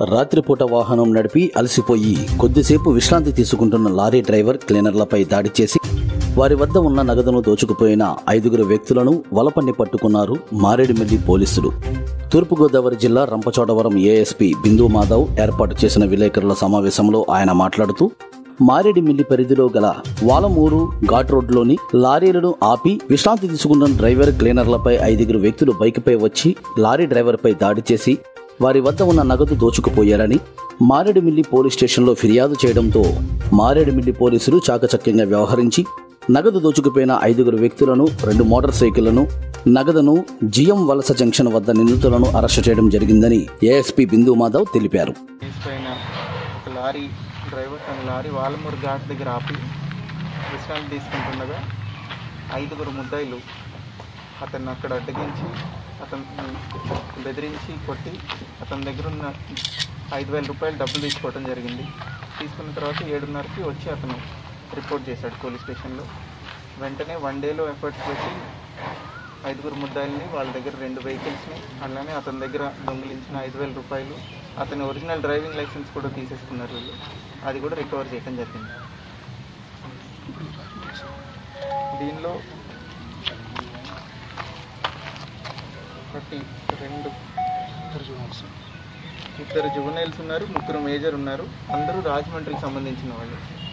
రాత్రిపూట వాహనం నడిపి అలసిపోయి కొద్దిసేపు విశ్రాంతి తీసుకుంటున్న లారీ డ్రైవర్ క్లీనర్లపై దాడి చేసి వారి వద్ద ఉన్న నగదును దోచుకుపోయిన ఐదుగురు వ్యక్తులను వలపన్ని పట్టుకున్నారు మారేడుమిల్లి పోలీసులు తూర్పుగోదావరి జిల్లా రంపచోడవరం ఏఎస్పీ బిందు మాధవ్ ఏర్పాటు చేసిన విలేకరుల సమావేశంలో ఆయన మాట్లాడుతూ మారేడుమిల్లి పరిధిలో గల వాలమూరు ఘాట్ రోడ్లోని లారీలను ఆపి విశ్రాంతి తీసుకున్న డ్రైవర్ క్లీనర్లపై ఐదుగురు వ్యక్తులు బైక్పై వచ్చి లారీ డ్రైవర్పై దాడి చేసి వారి వద్ద ఉన్న నగదు దోచుకుపోయారని మారేడుమిల్లి పోలీస్ స్టేషన్లో ఫిర్యాదు చేయడంతో మారేడుమిల్లి పోలీసులు చాకచక్యంగా వ్యవహరించి నగదు దోచుకుపోయిన ఐదుగురు వ్యక్తులను రెండు మోటార్ సైకిళ్లను నగదును జిఎం వలస జంక్షన్ వద్ద నిందితులను అరెస్టు చేయడం జరిగిందని ఏఎస్పీ బిందు మాధవ్ తెలిపారు తీసుకుపోయిన ఒక లారీ డ్రైవర్ తన లారీ వాలమూరు ఘాట్ దగ్గర ఆపి విశ్రాంతి తీసుకుంటుండగా ఐదుగురు ముద్దాయిలు అతన్ని అక్కడ అడ్డగించి అతన్ని బెదిరించి కొట్టి అతని దగ్గర ఉన్న ఐదు వేల రూపాయలు డబ్బులు తీసుకోవడం జరిగింది తీసుకున్న తర్వాత ఏడున్నరకి వచ్చి అతను రిపోర్ట్ చేశాడు పోలీస్ స్టేషన్లో వెంటనే వన్ డేలో ఎఫర్ట్స్ పెట్టి ఐదుగురు ముద్దాయిల్ని వాళ్ళ దగ్గర రెండు వెహికల్స్ని అలానే అతని దగ్గర దొంగిలించిన ఐదు వేల రూపాయలు అతని ఒరిజినల్ డ్రైవింగ్ లైసెన్స్ కూడా తీసేసుకున్నారు వీళ్ళు అది కూడా రికవర్ చేయడం జరిగింది దీనిలో ఒకటి రెండు ఇద్దరు జువనైల్స్ ఉన్నారు ముగ్గురు మేజర్ ఉన్నారు అందరూ రాజమండ్రికి సంబంధించిన వాళ్ళు